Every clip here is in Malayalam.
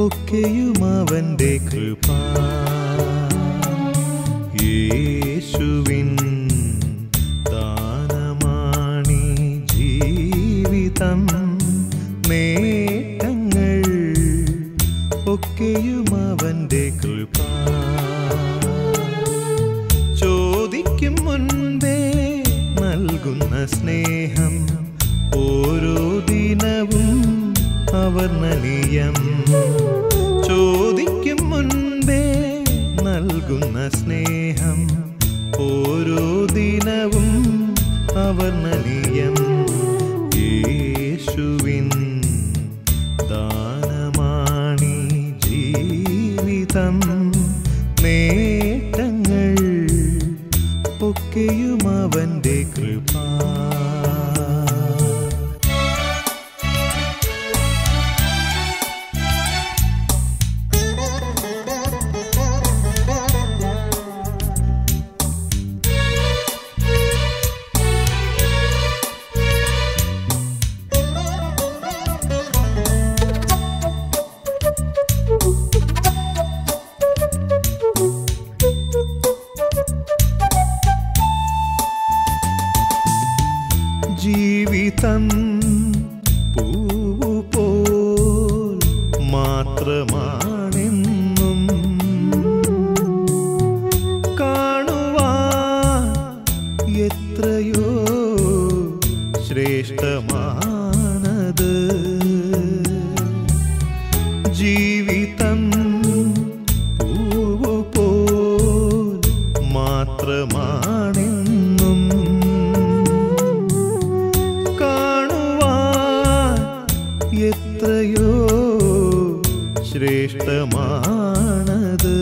ഒക്കെയും അവന്റെ കൃപ യേശുവിൻ ദാനമാണി ജീവിതം നേട്ടങ്ങൾ ഒക്കെയും അവന്റെ കൃപ ചോദിക്കും മുൻപേ നൽകുന്ന സ്നേഹം ഓരോ ദിനവും അവർണ്ണനീയം ചോദിക്കും മുൻപേ നൽകുന്ന സ്നേഹം ഓരോ ദിനവും അവർണ്ണനീയം യേശുവിൻ ദാനമാണി ജീവിതം നേട്ടങ്ങൾ ഒക്കെയും അവന്റെ കൃപ ജീവിതം പൂവുപോൽ മാത്രമാണെന്നും കാണുവാൻ എത്രയോ ശ്രേഷ്ഠമാണത് ജീവിതം പൂവുപോൽ മാത്രമാണെന്നും കാണുവാൻ എത്രയോ ശ്രേഷ്ഠമാണത്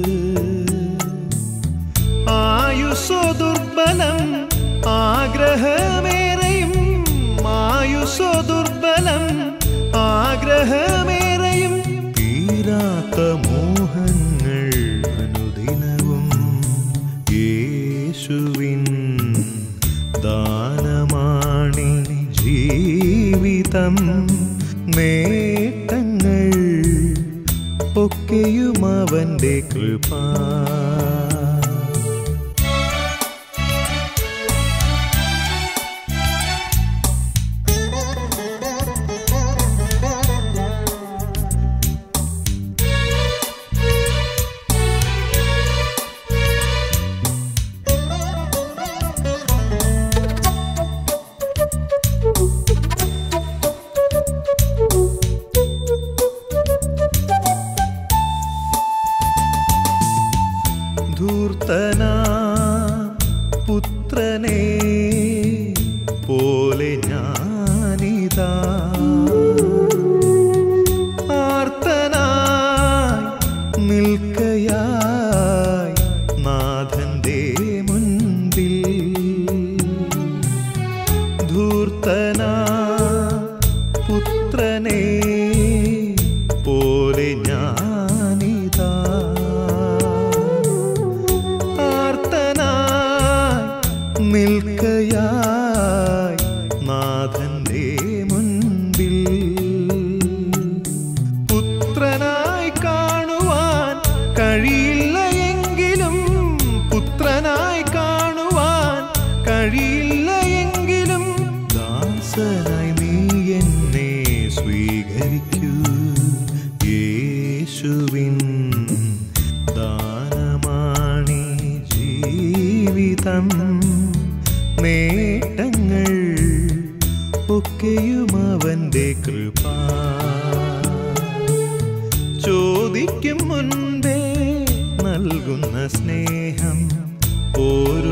ആയുസ്സോ ദുർബലം ആഗ്രഹമേറെയും ആയുസ്സോ ദുർബലം ആഗ്രഹമേറെയും തീരാത്ത മോഹങ്ങൾ അനുദിനവും യേശുവിൻ ദാനമാണി ജീവിതം നേട്ടങ്ങൾ ഒക്കെയും അവന്റെ കൃപ ധൂർത്തന പുത്രനെ പോലെ ഞാനിതാ ആർത്തനായി നിൽക്കയായി നാഥന്റെ മുൻപിൽ ധൂർത്തന പുത്രനെ പോലെ ഞാനിതാ ആർത്തനായി നിൽക്കയായി നാഥന്റെ മുൻപിൽ പുത്രനായി കാണുവാൻ കഴിയില്ല എങ്കിലും പുത്രനായി കാണുവാൻ കഴിയില്ല എങ്കിലും ദാസനായി നീ എന്നെ സ്വീകരിക്കൂ യേശുവിൻ ദാനമാണി ജീവിതം നേട്ടങ്ങൾ ഒക്കെയും അവന്റെ കൃപ ചോദിക്കും മുൻപേ നൽകുന്ന സ്നേഹം ഓരോ